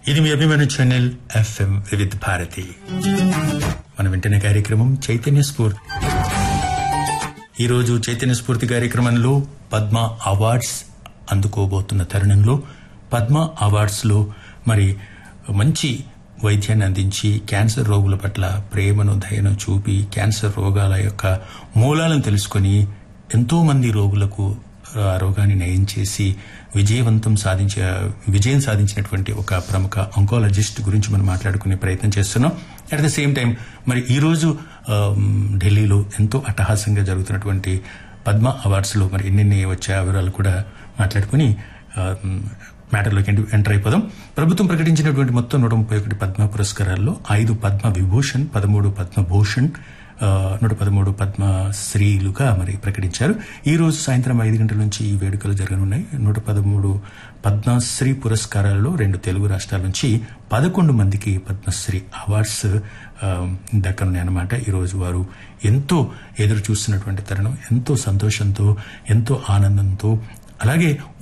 ఇది మీ అభిమాన channel FM వివిధ భారతి మన వెంటనే కార్యక్రమం చైతన్య స్ఫూర్తి ఈ రోజు చైతన్య స్ఫూర్తి కార్యక్రమంలో పద్మ అవార్డ్స్ అందుకోబోతున్న తరుణంలో పద్మ అవార్డ్స్ లో మరి మంచి వైద్యాన్ని అందించి క్యాన్సర్ రోగుల పట్ల ప్రేమను దయను చూపి క్యాన్సర్ రోగాల యొక్క మూలాలను తెలుసుకొని ఎంతో మంది రోగులకు ఆ రోగాన్ని నయం చేసి విజయవంతం సాధించే విజయం సాధించినటువంటి ఒక ప్రముఖ ఆంకాలజిస్ట్ గురించి మనం మాట్లాడుకునే ప్రయత్నం చేస్తున్నాం అట్ ద సేమ్ టైం మరి ఈ రోజు ఆమ్, ఢిల్లీలో ఎంతో అట్టహాసంగా జరుగుతున్నటువంటి పద్మ అవార్డ్స్ లో మరి ఎన్నెన్ని వచ్చే వివరాలు కూడా మాట్లాడుకుని ఆమ్, మ్యాటర్లోకి ఎంటర్- ఎంటర్ అయిపోదాం ప్రభుత్వం ప్రకటించినటువంటి మొత్తం నూట ముప్పై ఒకటి పద్మ పురస్కారాల్లో ఐదు పద్మ విభూషణ్ పదమూడు పద్మభూషణ్ ఆ, నూట పదమూడు పద్మశ్రీలుగా మరి ప్రకటించారు ఈ రోజు సాయంత్రం ఐదు గంటల నుంచి ఈ వేడుకలు జరగనున్నాయి నూట పదమూడు పద్మశ్రీ పురస్కారాలలో రెండు తెలుగు రాష్ట్రాల నుంచి పదకొండు మందికి పద్మశ్రీ అవార్డ్స్ ఆ, దక్కనున్నాయి అన్నమాట ఈ రోజు వారు ఎంతో ఎదురు చూస్తున్నటువంటి తరుణం ఎంతో సంతోషంతో ఎంతో ఆనందంతో అలాగే